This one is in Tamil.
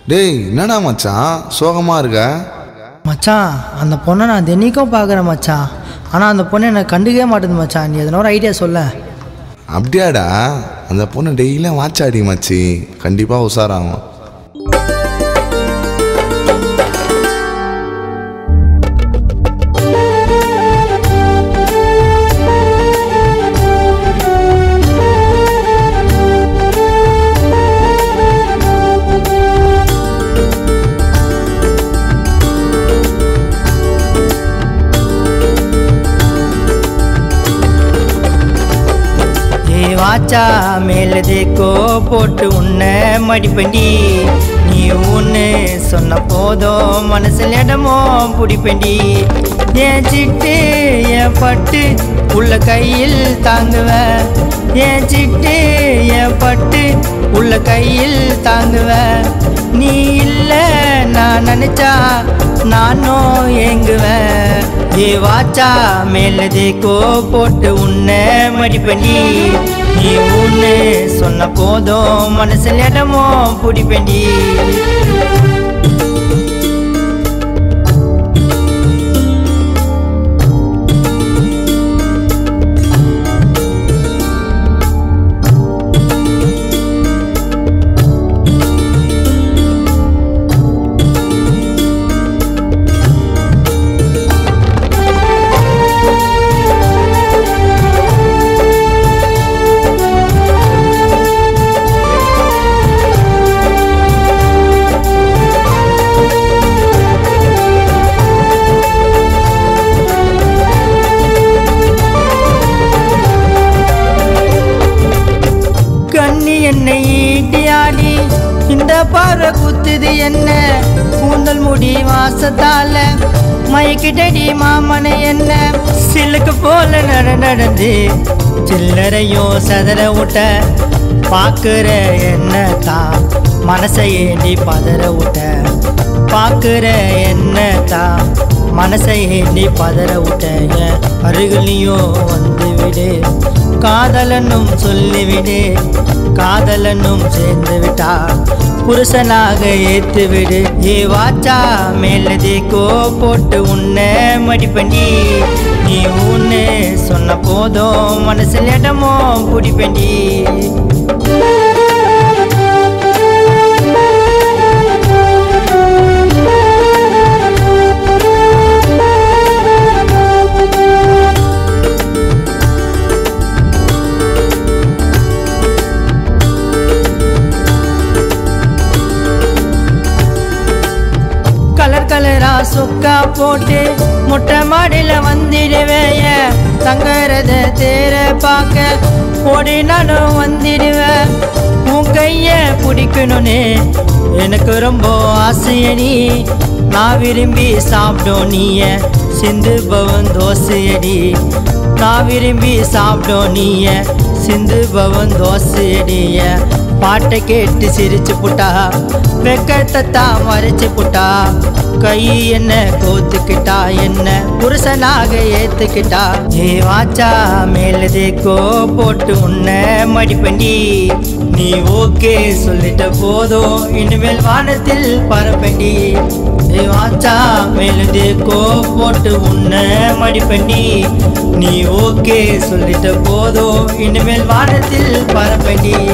டேய் என்னடா மச்சான் சோகமாக இருக்க மச்சான் அந்த பொண்ணை நான் தினைக்கும் பார்க்குறேன் மச்சான் ஆனால் அந்த பொண்ணை எனக்கு கண்டுக்கவே மாட்டேது மச்சான் நீ எதனா ஒரு ஐடியா சொல்ல அப்படியாடா அந்த பொண்ணு டெய்லியும் வாட்சாடி மச்சி கண்டிப்பாக உஷாராகும் ஏ வாச்சா மேல தேக்கோ போட்டு உன்னை மடிப்பண்டி நீ ஒன்று சொன்ன போதும் மனசில் இடமோ பிடிப்பண்டி என் சிட்டு என் பட்டு உள்ள கையில் தாங்குவ என் சிட்டு என் பட்டு உள்ள கையில் தாங்குவ நீ இல்லை நான் நினைச்சா நானும் ஏங்குவேன் ஏ வாச்சா மேலதே கோ போட்டு உன்னை மடிப்பண்டி நீ உன்னு சொன்ன போதும் மனசில் இடமோ பிடிப்பண்டி கண்ணி என்னை ஈட்டி ஆடி இந்த பார்வை குத்துது என்ன கூந்தல் முடி வாசத்தால மயக்கிட்டடி மாமனை என்ன சிலுக்கு போல நட நடந்து சில்லறையும் சதற விட்ட பார்க்குற என்ன தான் மனசை ஏண்டி பதற விட்ட பார்க்குற என்ன தான் மனசை ஏண்டி பதற விட்ட என் அருகிலையும் வந்து விடு காதலனும் சொல்லிவிடு காதலனும் சேர்ந்து விட்டா புருஷனாக ஏத்து விடு ஏ வாச்சா மேலதே கோ போட்டு உன்னை மடிப்பண்டி நீ உன்னு சொன்ன போதும் மனசில் இடமோ பிடிப்பண்டி கலர் கலரா சொக்கா போட்டு முட்டை மாடியில வந்துடுவேய தங்கறத தேர பார்க்க ஓடி நானும் வந்துடுவேன் உன் கைய பிடிக்கணும்னு எனக்கு ரொம்ப ஆசையடி நான் விரும்பி சாப்பிடும் நீய சிந்து பவன் தோசையடி நான் விரும்பி சாப்பிடும் நீய சிந்து பவன் தோசையடிய பாட்டை கேட்டு சிரிச்சு புட்டா வெக்கத்தை தான் மறைச்சு புட்டா கை என்ன கோத்துக்கிட்டா என்ன புருஷனாக ஏத்துக்கிட்டா ஏ வாச்சா மேலதே கோ போட்டு உன்னை மடிப்பண்டி நீ ஓகே சொல்லிட்ட போதும் இனிமேல் வானத்தில் பரப்பண்டி ஏ வாச்சா மேலதே கோ போட்டு உன்னை மடிப்பண்டி நீ ஓகே சொல்லிட்ட போதும் இனிமேல் வானத்தில் பரப்பண்டி